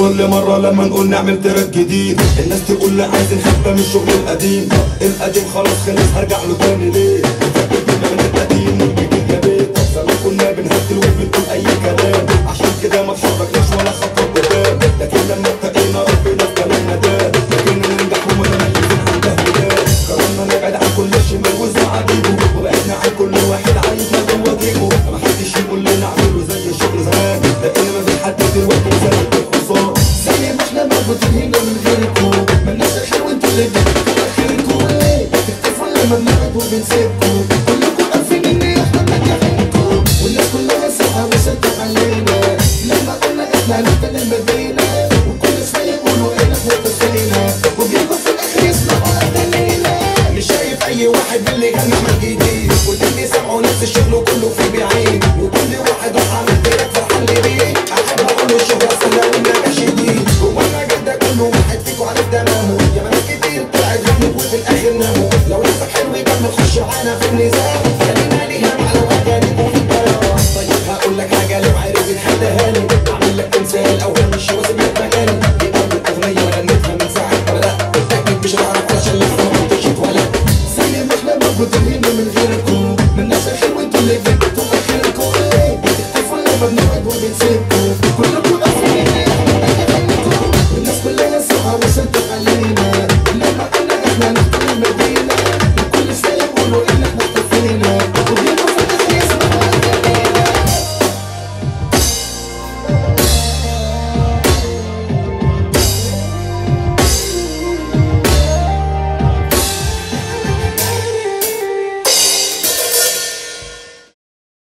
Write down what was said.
كل مرة لما نقول نعمل تراك جديد الناس تقول لا عايز نحبه من الشغل القديم القديم خلاص خلص هرجع له تاني ليه فاكر كنا من القديم والجديد يا بيت زمان كنا بنهدل وبنقول اي كلام عشان كده ما اتحركناش ولا خطوة قدام لكن لما اتقينا ربنا في كلامنا ده بقينا ننجح ومتميزين عن ده وده قررنا نبعد عن كل شمال وزعاجيبه وبعدنا عن كل واحد عايزنا جوه جيبه ما حدش يقول لنا اعمله زي الشغل زمان لقينا ما بين حد دلوقتي زي الخسارة زي ما احنا مربوطين هنا من غيركم مالناش الحلو انتوا اللي بتبقوا خيركم ليه بتختفوا لما بنقعد وبنسيبكم كلكم عارفين ان احنا بنجحينكم والناس كلها ساعة وصدق علينا لما قلنا احنا هنفضل المدينة وكل شوية يقولوا احنا احنا وبيجوا في الاخر يسمعوا اغانينا مش شايف اي واحد من اللي غنى من جديد كل اللي سمعوا نفس الشغل وكله في بعيد وكل واحد راح عامل تراك فرحان لي بيه احب اقول له الشهرة سهلة والنجاح شديد هو المجال ده كله واحد فيكم عارف تمامه يا ناس كتير طلعت غنت وفي الاخر ناموا لو نفسك حلو يكمل خش معانا في النزاع خلينا ليها على اغانيك وفي الطيارة طيب هقول لك حاجة لو عارف تحلها لي اعمل لك تمثال او همش واسيب لك مكاني دي اول اغنية غنيتها من ساعة ما بدأت اكيد مش هعرف عشان لسه ما كنتش اتولد زي ما احنا مربوطين هنا من غيركم من نفس الحلو انتوا اللي